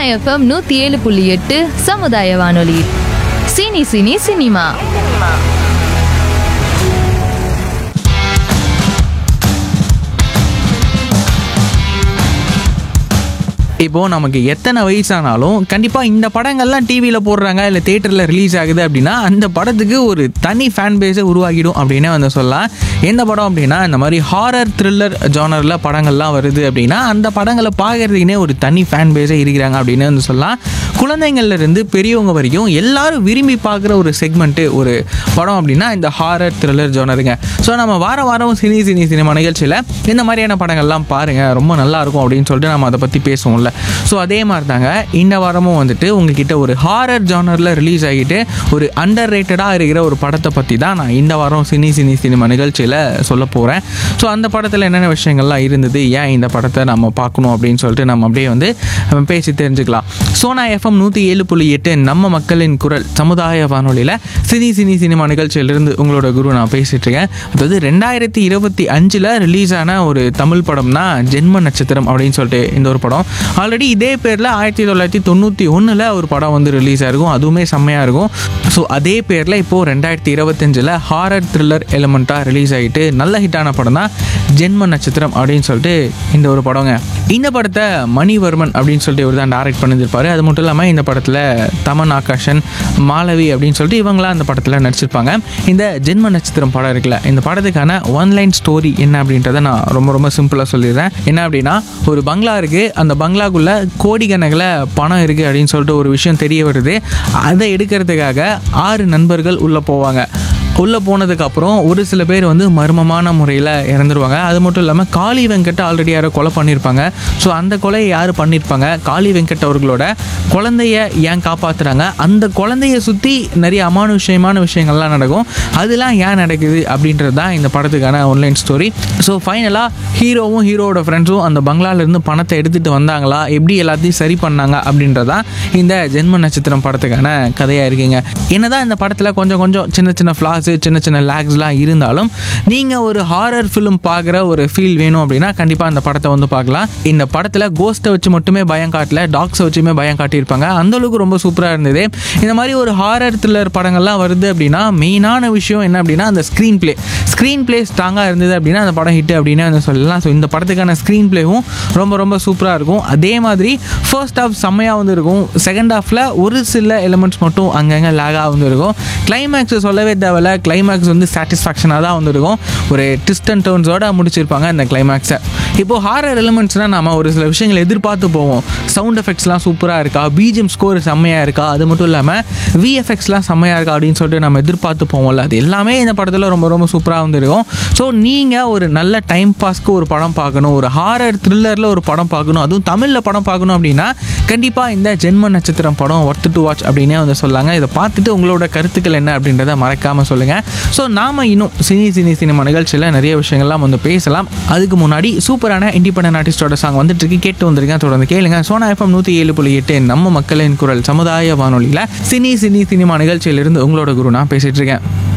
FM நூத்தி ஏழு புள்ளி எட்டு சமுதாய வானொலி சினி சினி சினிமா இப்போ நமக்கு எத்தனை வயசானாலும் கண்டிப்பாக இந்த படங்கள்லாம் டிவியில் போடுறாங்க இல்லை தேட்டரில் ரிலீஸ் ஆகுது அப்படின்னா அந்த படத்துக்கு ஒரு தனி ஃபேன் பேஸை உருவாக்கிடும் அப்படின்னே வந்து சொல்லலாம் எந்த படம் அப்படின்னா இந்த மாதிரி ஹாரர் த்ரில்லர் ஜானரில் படங்கள்லாம் வருது அப்படின்னா அந்த படங்களை பார்க்கறதுக்குனே ஒரு தனி ஃபேன் பேஸே இருக்கிறாங்க அப்படின்னு வந்து சொல்லலாம் குழந்தைங்கள்ல இருந்து பெரியவங்க வரைக்கும் எல்லாரும் விரும்பி பார்க்குற ஒரு செக்மெண்ட்டு ஒரு படம் அப்படின்னா இந்த ஹாரர் த்ரில்லர் ஜோனருங்க ஸோ நம்ம வார வாரம் சினி சினி சினிமா நிகழ்ச்சியில் இந்த மாதிரியான படங்கள்லாம் பாருங்கள் ரொம்ப நல்லா இருக்கும் அப்படின்னு சொல்லிட்டு நம்ம அதை பற்றி பேசுவோம்ல ஸோ அதே மாதிரி தாங்க இந்த வாரமும் வந்துட்டு உங்ககிட்ட ஒரு ஹாரர் ஜானரில் ரிலீஸ் ஆகிட்டு ஒரு அண்டர் ரேட்டடாக இருக்கிற ஒரு படத்தை பற்றி தான் நான் இந்த வாரம் சினி சினி சினிமா நிகழ்ச்சியில் சொல்ல போகிறேன் ஸோ அந்த படத்தில் என்னென்ன விஷயங்கள்லாம் இருந்தது ஏன் இந்த படத்தை நம்ம பார்க்கணும் அப்படின்னு சொல்லிட்டு நம்ம அப்படியே வந்து நம்ம பேசி தெரிஞ்சுக்கலாம் சோனா எஃப்எம் நூற்றி ஏழு புள்ளி எட்டு நம்ம மக்களின் குரல் சமுதாய வானொலியில் சினி சினி சினிமா நிகழ்ச்சியிலிருந்து உங்களோட குரு நான் பேசிட்டு இருக்கேன் அதாவது ரெண்டாயிரத்தி இருபத்தி அஞ்சில் ரிலீஸ் ஆன ஒரு தமிழ் படம்னா ஜென்ம நட்சத்திரம் அப்படின்னு சொல்லிட்டு இந்த ஒரு படம் ஆல்ரெடி இதே பேரில் ஆயிரத்தி தொள்ளாயிரத்தி தொண்ணூற்றி ஒன்றில் ஒரு படம் வந்து ரிலீஸ் ஆயிருக்கும் அதுவுமே செம்மையாக இருக்கும் ஸோ அதே பேரில் இப்போது ரெண்டாயிரத்தி இருபத்தஞ்சில் ஹாரர் த்ரில்லர் எலிமெண்ட்டாக ரிலீஸ் ஆகிட்டு நல்ல ஹிட்டான படம் தான் ஜென்ம நட்சத்திரம் அப்படின்னு சொல்லிட்டு இந்த ஒரு படங்க இந்த படத்தை மணிவர்மன் அப்படின்னு சொல்லிட்டு இவர் தான் டைரக்ட் பண்ணியிருப்பாரு அது மட்டும் இல்லாமல் இந்த படத்தில் தமன் ஆகாஷன் மாலவி அப்படின்னு சொல்லிட்டு இவங்களாம் அந்த படத்தில் நடிச்சிருப்பாங்க இந்த ஜென்ம நட்சத்திரம் படம் இருக்குல்ல இந்த படத்துக்கான ஒன்லைன் ஸ்டோரி என்ன அப்படின்றத நான் ரொம்ப ரொம்ப சிம்பிளாக சொல்லிடுறேன் என்ன அப்படின்னா ஒரு பங்களா இருக்குது அந்த பங்களாக்குள்ளே கோடிக்கணக்கில் பணம் இருக்குது அப்படின்னு சொல்லிட்டு ஒரு விஷயம் தெரிய வருது அதை எடுக்கிறதுக்காக ஆறு நண்பர்கள் உள்ளே போவாங்க உள்ளே போனதுக்கப்புறம் ஒரு சில பேர் வந்து மர்மமான முறையில் இறந்துருவாங்க அது மட்டும் இல்லாமல் காளி வெங்கட் ஆல்ரெடி யாரோ கொலை பண்ணியிருப்பாங்க ஸோ அந்த கொலையை யார் பண்ணியிருப்பாங்க காளி வெங்கட் அவர்களோட குழந்தைய ஏன் காப்பாற்றுறாங்க அந்த குழந்தைய சுற்றி நிறைய அமானுஷ்யமான விஷயங்கள்லாம் நடக்கும் அதெல்லாம் ஏன் நடக்குது அப்படின்றது தான் இந்த படத்துக்கான ஆன்லைன் ஸ்டோரி ஸோ ஃபைனலாக ஹீரோவும் ஹீரோவோட ஃப்ரெண்ட்ஸும் அந்த பங்களாலேருந்து பணத்தை எடுத்துகிட்டு வந்தாங்களா எப்படி எல்லாத்தையும் சரி பண்ணாங்க அப்படின்றதான் இந்த ஜென்ம நட்சத்திரம் படத்துக்கான கதையாக இருக்குங்க என்னதான் இந்த படத்தில் கொஞ்சம் கொஞ்சம் சின்ன சின்ன ஃப்ளாஸு சின்ன சின்ன லேக்ஸ்லாம் இருந்தாலும் நீங்கள் ஒரு ஹாரர் ஃபிலிம் பார்க்குற ஒரு ஃபீல் வேணும் அப்படின்னா கண்டிப்பாக இந்த படத்தை வந்து பார்க்கலாம் இந்த படத்தில் கோஸ்ட்டை வச்சு மட்டுமே பயம் காட்டல டாக்ஸை வச்சுமே பயம் காட்டியிருப்பாங்க அந்த அளவுக்கு ரொம்ப சூப்பராக இருந்தது இந்த மாதிரி ஒரு ஹாரர் த்ரில்லர் படங்கள்லாம் வருது அப்படின்னா மெயினான விஷயம் என்ன அப்படின்னா அந்த ஸ்க்ரீன் ப்ளே ஸ்க்ரீன் ப்ளே ஸ்ட்ராங்காக இருந்தது அப்படின்னா அந்த படம் ஹிட் அப்படின்னு வந்து சொல்லலாம் ஸோ இந்த படத்துக்கான ஸ்க்ரீன் ப்ளேவும் ரொம்ப ரொம்ப சூப்பராக இருக்கும் அதே மாதிரி ஃபர்ஸ்ட் ஹாஃப் செம்மையாக வந்து இருக்கும் செகண்ட் ஹாஃபில் ஒரு சில எலிமெண்ட்ஸ் மட்டும் அங்கங்கே லேகாக வந்து இருக்கும் கிளைமேக்ஸ் சொல்லவே தேவையில்ல கிளைமேக்ஸ் வந்து சாட்டிஸ்ஃபேக்ஷனாக தான் வந்திருக்கும் ஒரு ட்விஸ்ட் அண்ட் டர்ன்ஸோட முடிச்சிருப்பாங்க அந்த கிளைமேக்ஸை இப்போது ஹாரர் எலிமெண்ட்ஸ்னால் நம்ம ஒரு சில விஷயங்களை எதிர்பார்த்து போவோம் சவுண்ட் எஃபெக்ட்ஸ்லாம் சூப்பராக இருக்கா பிஜிஎம் ஸ்கோர் செம்மையாக இருக்கா அது மட்டும் இல்லாமல் விஎஃப்எக்ஸ்லாம் செம்மையாக இருக்கா அப்படின்னு சொல்லிட்டு நம்ம எதிர்பார்த்து போவோம்ல அது எல்லாமே இந்த படத்தில் ரொம்ப ரொம்ப சூப்பராக வந்துருக்கும் ஸோ நீங்கள் ஒரு நல்ல டைம் பாஸ்க்கு ஒரு படம் பார்க்கணும் ஒரு ஹாரர் த்ரில்லரில் ஒரு படம் பார்க்கணும் அதுவும் தமிழில் படம் பார்க்கணும் அப்படின்னா கண்டிப்பாக இந்த ஜென்ம நட்சத்திரம் படம் ஒர்த் டு வாட்ச் அப்படின்னே வந்து சொல்லாங்க இதை பார்த்துட்டு உங்களோட கருத்துக்கள் என்ன அப்படின்றத மறக்காமல் சொல்லுங்கள் ஸோ நாம் இன்னும் சினி சினி சினிமா நிகழ்ச்சியில் நிறைய விஷயங்கள்லாம் வந்து பேசலாம் அதுக்கு முன்னாடி சூப்பரான இண்டிபெண்டன்ட் ஆர்டிஸ்டோட சாங் வந்துட்டு இருக்கு கேட்டு வந்திருக்கேன் தொடர்ந்து கேளுங்க சோனா எஃப்எம் நூற்றி ஏழு புள்ளி எட்டு நம்ம மக்களின் குரல் சமுதாய வானொலியில் சினி சினி சினிமா நிகழ்ச்சியிலிருந்து உங்களோட குரு நான் பேசிட்டு இருக்கேன்